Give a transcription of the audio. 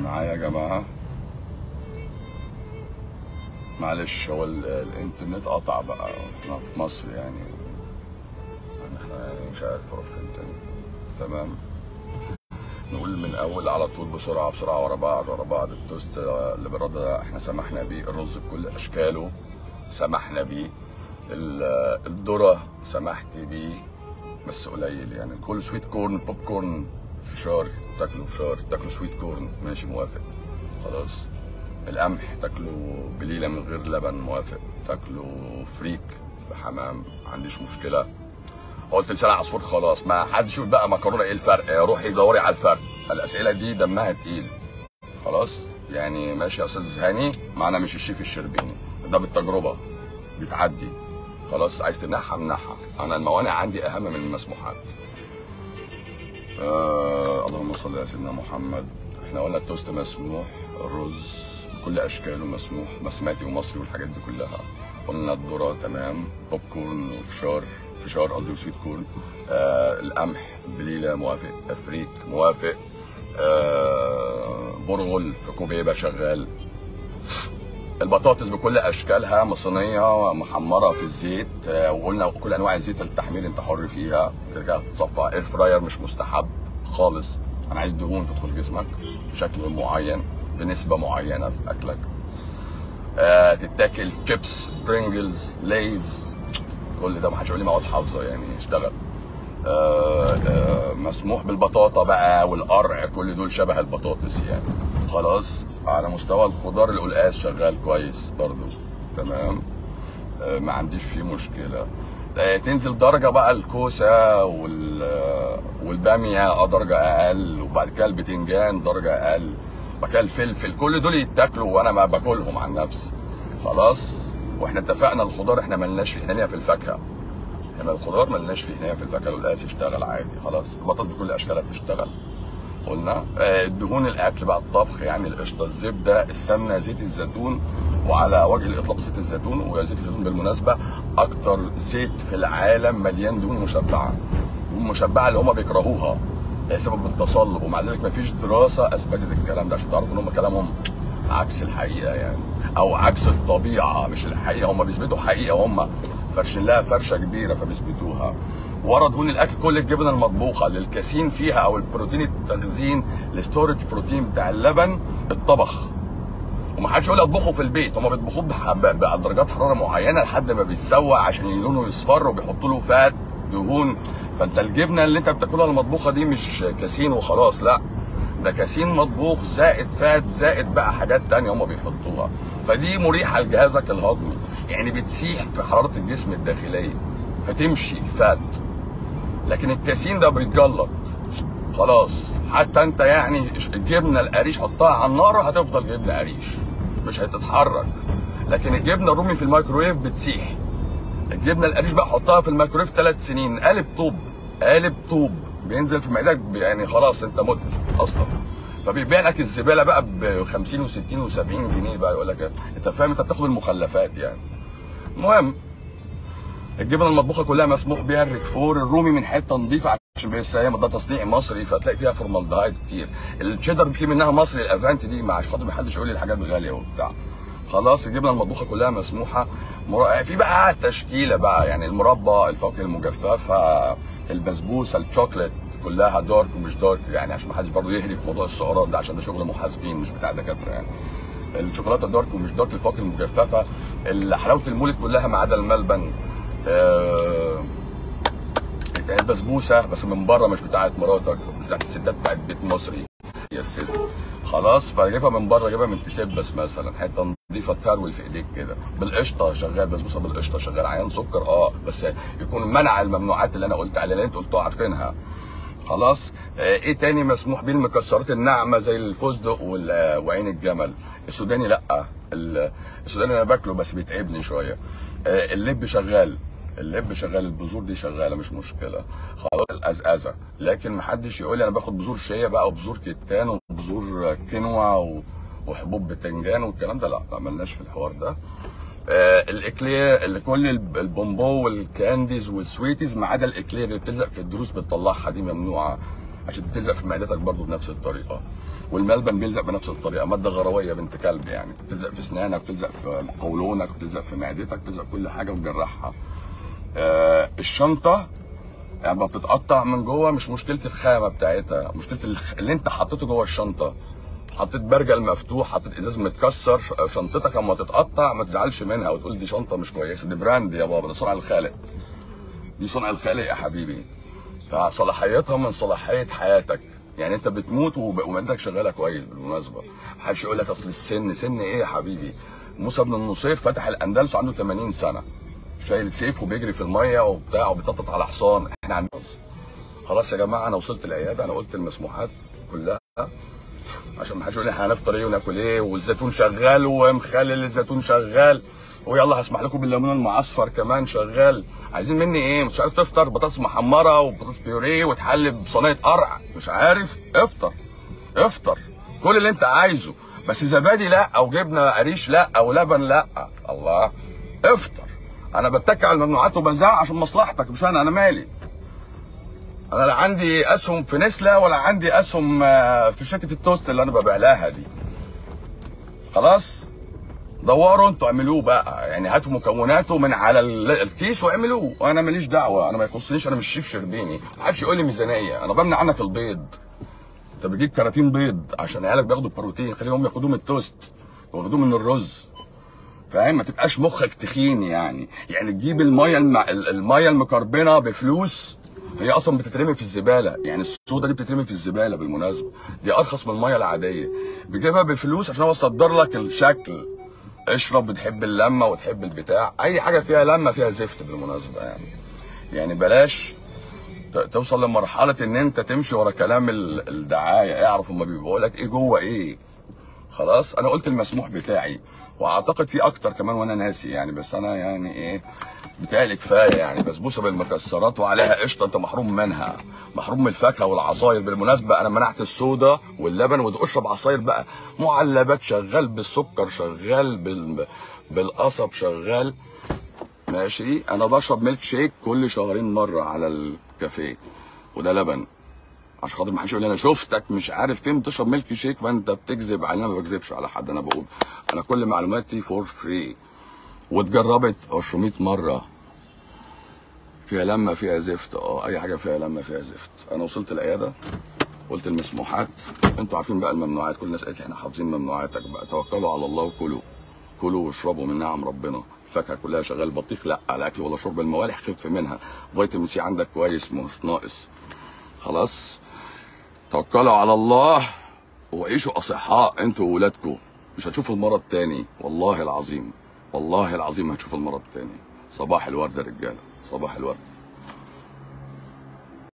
معايا يا جماعة معلش هو ال- الانترنت قطع بقى احنا في مصر يعني احنا يعني مش عارف اروح فين تاني تمام نقول من اول على طول بسرعه بسرعه ورا بعض ورا بعض التوست اللي بالرده ده احنا سمحنا بيه الرز بكل اشكاله سمحنا بيه ال- الذره سمحت بيه بس قليل يعني كل سويت كورن بوب كورن فشار تاكلوا فشار تاكلوا سويت كورن ماشي موافق خلاص القمح تاكلوا بليله من غير لبن موافق تاكلوا فريك بحمام ما عنديش مشكله قلت لسان عصفور خلاص ما حدش يقول بقى مكرونه ايه الفرق روحي دوري على الفرق الاسئله دي دمها تقيل خلاص يعني ماشي يا استاذ هاني معانا مش الشيف الشربيني ده بالتجربه بتعدي خلاص عايز تمنحها امنحها انا الموانع عندي اهم من المسموحات آه اللهم صل على سيدنا محمد احنا قلنا التوست مسموح الرز بكل اشكاله مسموح بسماتي ومصري والحاجات دي كلها قلنا الذره تمام بوب كورن وفشار فشار قصدي وسويت كورن آه القمح بليله موافق افريك موافق آه برغل في كوبيبه شغال البطاطس بكل اشكالها مصينيه محمره في الزيت آه، وقلنا كل انواع الزيت التحمير انت حر فيها ترجع تتصفى اير فراير مش مستحب خالص انا عايز دهون تدخل جسمك بشكل معين بنسبه معينه في اكلك آه تتاكل شيبس برينجلز ليز كل ده ما حدش يقول لي مواد حافظه يعني اشتغل آه آه مسموح بالبطاطا بقى والقرع كل دول شبه البطاطس يعني خلاص على مستوى الخضار القلقاس شغال كويس برضو تمام آه ما عنديش فيه مشكله آه تنزل درجه بقى الكوسه وال آه، والباميه اه درجه اقل وبعد كده البتنجان درجه اقل بعد كده الفلفل كل دول يتاكلوا وانا ما باكلهم عن نفسي خلاص واحنا اتفقنا الخضار احنا ملناش فيه احنا لينا في الفاكهه احنا الخضار ملناش فيه احنا في الفاكهه والقاس يشتغل عادي خلاص البطاطس بكل اشكالها بتشتغل قلنا آه، الدهون الاكل بقى الطبخ يعني القشطه الزبده السمنه زيت الزيتون وعلى وجه الاطلاق زيت الزيتون وزيت الزيتون بالمناسبه اكتر زيت في العالم مليان دهون مشبعه دهون مشبعه اللي هم بيكرهوها آه، سبب التصلب ومع ذلك مفيش دراسه اثبتت الكلام ده عشان تعرفوا ان هم كلامهم عكس الحقيقه يعني او عكس الطبيعه مش الحقيقه هم بيثبتوا حقيقه هم فرشين لها فرشه كبيره فبيثبتوها ورا دهون الاكل كل الجبن المطبوخه للكاسين فيها او البروتين التخزين الستورج بروتين بتاع اللبن الطبخ ومحدش يقول لي اطبخه في البيت هم بيطبخوه بح- ب- بدرجات حراره معينه لحد ما بيتسوى عشان لونه يصفر وبيحطوا له فات دهون فانت الجبنه اللي انت بتاكلها المطبوخه دي مش كاسين وخلاص لا ده كاسين مطبوخ زائد فات زائد بقى حاجات تانية هم بيحطوها فدي مريحه لجهازك الهضمي يعني بتسيح في حراره الجسم الداخليه فتمشي فات لكن الكاسين ده بيتجلط خلاص حتى انت يعني الجبنه القريش حطها على النار هتفضل جبنه قريش مش هتتحرك لكن الجبنه الرومي في الميكرويف بتسيح الجبنه القريش بقى حطها في الميكرويف ثلاث سنين قالب طوب قالب طوب بينزل في معدتك يعني خلاص انت مت اصلا فبيبيع لك الزباله بقى ب 50 و60 و70 جنيه بقى يقول لك انت فاهم انت بتاخد المخلفات يعني المهم الجبنه المطبوخه كلها مسموح بيها الريكفور الرومي من حته نظيفه عشان بس هي ده تصنيع مصري فتلاقي فيها فورمالدهايد كتير التشيدر في منها مصري الافانت دي مع عشان خاطر ما حدش يقول لي الحاجات غاليه وبتاع خلاص الجبنه المطبوخه كلها مسموحه مر... في بقى تشكيله بقى يعني المربى الفواكه المجففه البسبوسه الشوكليت كلها دارك ومش دارك يعني عشان ما حدش برضه يهري في موضوع السعرات ده عشان ده شغل محاسبين مش بتاع دكاتره يعني الشوكولاته دارك ومش دارك الفواكه المجففه حلاوه المولد كلها ما عدا الملبن آه... كانت بسبوسه بس من بره مش بتاعت مراتك مش بتاعت الستات بتاعت بيت مصري يا ست خلاص فجيبها من بره جيبها من تسبس مثلا حته نظيفه تفرول في ايديك كده بالقشطه شغال بسبوسه بالقشطه شغال عيان سكر اه بس يكون منع الممنوعات اللي انا قلت عليها اللي انت قلتوا عارفينها خلاص آه ايه تاني مسموح بيه المكسرات الناعمه زي الفستق وال- وعين الجمل السوداني لا ال- السوداني انا باكله بس بيتعبني شويه آه اللب شغال اللب شغال البذور دي شغاله مش مشكله خلاص الازازه لكن محدش يقول لي انا باخد بذور شيا بقى وبذور كتان وبذور كينوا و- وحبوب بتنجان والكلام ده لا ما عملناش في الحوار ده آه الاكلير اللي كل الب- البومبو والكانديز والسويتيز ما عدا الاكلير اللي بتلزق في الدروس بتطلعها دي ممنوعه عشان بتلزق في معدتك برضو بنفس الطريقه والملبن بيلزق بنفس الطريقه ماده غرويه بنت كلب يعني بتلزق في اسنانك بتلزق في قولونك بتلزق في معدتك بتلزق كل حاجه وتجرحها آه الشنطه يعني لما بتتقطع من جوه مش مشكله الخامه بتاعتها مشكله الخ... اللي انت حطيته جوه الشنطه حطيت برجل مفتوح حطيت ازاز متكسر ش- شنطتك اما تتقطع ما تزعلش منها وتقول دي شنطه مش كويسه دي براند يا بابا ده صنع الخالق دي صنع الخالق يا حبيبي فصلاحيتها من صلاحيه حياتك يعني انت بتموت وب- ومعدتك شغاله كويس بالمناسبه محدش يقول لك اصل السن سن ايه يا حبيبي موسى بن النصير فتح الاندلس عنده 80 سنه شايل سيف وبيجري في الميه وبتاع وبيتنطط على حصان احنا عندنا خلاص يا جماعه انا وصلت العياده انا قلت المسموحات كلها عشان ما حدش يقول لي احنا هنفطر ايه وناكل ايه والزيتون شغال ومخلل الزيتون شغال ويلا هسمح لكم بالليمون المعصفر كمان شغال عايزين مني ايه مش عارف تفطر بطاطس محمره وبطاطس بيوريه وتحلي بصينيه قرع مش عارف افطر افطر كل اللي انت عايزه بس زبادي لا او جبنه قريش لا او لبن لا الله افطر انا بتكي على الممنوعات وبزعق عشان مصلحتك مش انا انا مالي انا لا عندي اسهم في نسله ولا عندي اسهم آه، في شركه التوست اللي انا ببيع لها دي خلاص دوروا انتوا اعملوه بقى يعني هاتوا مكوناته من على ال- الكيس واعملوه وانا ماليش دعوه انا ما يخصنيش انا مش شيف شربيني محدش يقول لي ميزانيه انا بمنع عنك البيض انت بتجيب كراتين بيض عشان عيالك بياخدوا بروتين خليهم ياخدوه من التوست وياخدوه من الرز فاهم ما تبقاش مخك تخين يعني يعني تجيب الميه الم... الميه المكربنه بفلوس هي اصلا بتترمي في الزباله يعني السودا دي بتترمي في الزباله بالمناسبه دي ارخص من الميه العاديه بتجيبها بفلوس عشان هو يصدر لك الشكل اشرب بتحب اللمه وتحب البتاع اي حاجه فيها لمه فيها زفت بالمناسبه يعني يعني بلاش ت- توصل لمرحله ان انت تمشي ورا كلام ال- الدعايه اعرف هما بيقول لك ايه جوه ايه خلاص انا قلت المسموح بتاعي واعتقد في اكتر كمان وانا ناسي يعني بس انا يعني ايه بتهيألي كفايه يعني بسبوسه بالمكسرات وعليها قشطه انت محروم منها محروم من الفاكهه والعصاير بالمناسبه انا منعت الصودا واللبن واشرب عصاير بقى معلبات شغال بالسكر شغال بال بالقصب شغال ماشي انا بشرب ميلك شيك كل شهرين مره على الكافيه وده لبن عشان خاطر ما حدش يقول لي انا شفتك مش عارف فين بتشرب ميلك شيك فانت بتكذب على انا ما بكذبش على حد انا بقول انا كل معلوماتي فور فري واتجربت 200 مره فيها لمه فيها زفت اه اي حاجه فيها لمه فيها زفت انا وصلت العياده قلت المسموحات انتوا عارفين بقى الممنوعات كل الناس قالت لي احنا حافظين ممنوعاتك بقى توكلوا على الله وكلوا كلوا واشربوا من نعم ربنا الفاكهه كلها شغال بطيخ لا على الاكل ولا شرب الموالح خف منها فيتامين سي عندك كويس مش ناقص خلاص توكلوا على الله وعيشوا اصحاء انتوا وولادكم مش هتشوفوا المرض تاني والله العظيم والله العظيم هتشوفوا المرض تاني صباح الورد يا رجاله صباح الورد